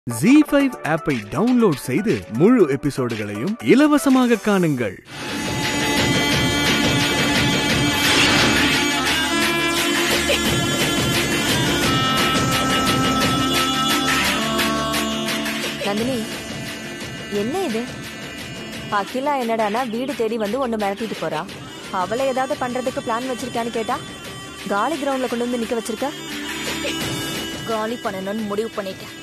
G five ஆப்பை download செய்து முழு எபிசோடுகளையும் இலவசமாக காணுங்கள் நந்தினி என்ன இது அகிலா என்னடானா வீடு தேடி வந்து ஒன்னு மிரட்டிட்டு போறா அவளை ஏதாவது பண்றதுக்கு பிளான் வச்சிருக்கான்னு கேட்டா காலி கிரவுண்ட்ல கொண்டு வந்து நிக்க வச்சிருக்க காலி பண்ணணும்னு முடிவு பண்ணிட்டேன்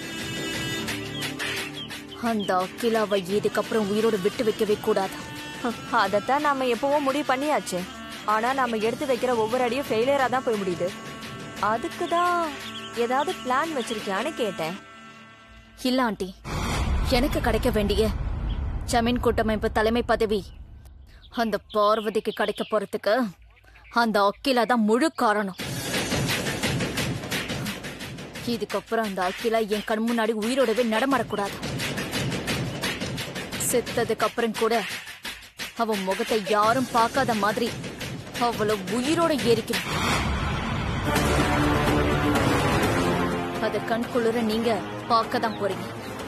அந்த அகிலாவை இதுக்கப்புறம் உயிரோடு விட்டு வைக்கவே கூடாது அதத்தான் நாம எப்பவும் முடிவு பண்ணியாச்சு ஆனா நாம எடுத்து வைக்கிற ஒவ்வொரு அடியும் ஃபெயிலியரா தான் போய் முடியுது அதுக்கு தான் ஏதாவது பிளான் வச்சிருக்கியான்னு கேட்டேன் இல்ல ஆண்டி எனக்கு கிடைக்க வேண்டிய ஜமீன் கூட்டமைப்பு தலைமை பதவி அந்த பார்வதிக்கு கிடைக்க போறதுக்கு அந்த அகிலா தான் முழு காரணம் இதுக்கப்புறம் அந்த அகிலா என் கண் முன்னாடி உயிரோடவே நடமாடக்கூடாது செத்ததுக்கு அப்புறம் கூட அவன் முகத்தை யாரும் பார்க்காத மாதிரி அவளை உயிரோட ஏறிக்கணும் அத கண் குளிர நீங்க பார்க்க தான் போறீங்க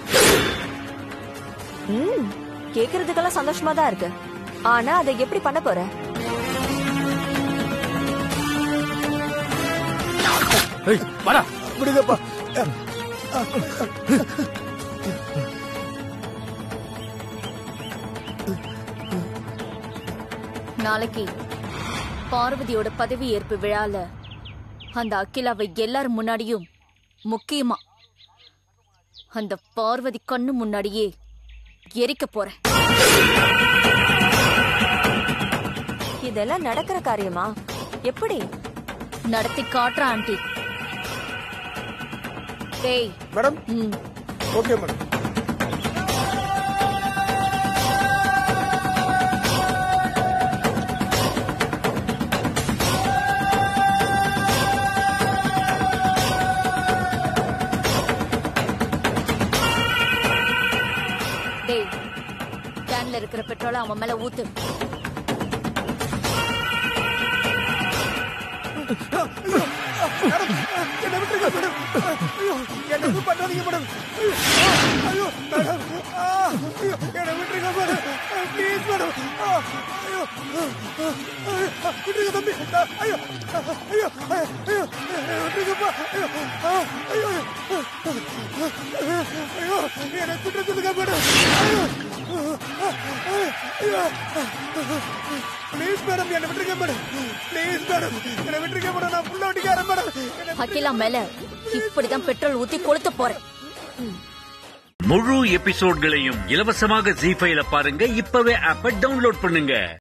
ம் கேக்குறதுக்கெல்லாம் சந்தோஷமா தான் இருக்கு ஆனா அதை எப்படி பண்ண போற விடுங்கப்பா நாளைக்கு பார்வதியோட பதவி ஏற்பு விழால அந்த அகிலாவை எல்லாரும் முன்னாடியும் முக்கியமா அந்த பார்வதி கண்ணு முன்னாடியே எரிக்க போறேன் இதெல்லாம் நடக்கிற காரியமா எப்படி நடத்தி காட்டுற ஆண்டி டேய் மேடம் ம், ஓகே மேடம் டேய் கேன்ல இருக்கிற பெட்ரோலை அவன் மேல ஊத்து என்ன விட்டுருங்க மேடம் ஐயோ என்ன எதுவும் பண்ணாதீங்க மேடம் ஐயோ ஐயோ மேடம் ஆ, ஐயோ என்ன விட்டுருங்க மேடம் ப்ளீஸ் மேடம் ஆ, ஐயோ ஐயோ, விட்டுருங்க தம்பி ஆ, ஐயோ ஐயோ ஐயோ ஐயோ விட்டுருங்கப்பா ஐயோ ஆ, ஐயோ ஐயோ என்ன விட்டு சொல்லுங்க மேடம் ஐயோ ஐயோ ப்ளீஸ் மேடம் என்ன விட்டுருங்க மேடம் ப்ளீஸ் மேடம் என்ன விட்டுருங்க மேடம் நான் புள்ள ஓட்டிக்காரன் மேடம் என்ன அகிலா மேல இப்படிதான் பெட்ரோல் ஊத்தி கொளுத்த போறேன் முழு எபிசோட்களையும் இலவசமாக ஜி ஃபைல பாருங்க இப்பவே ஆப்ப டவுன்லோட் பண்ணுங்க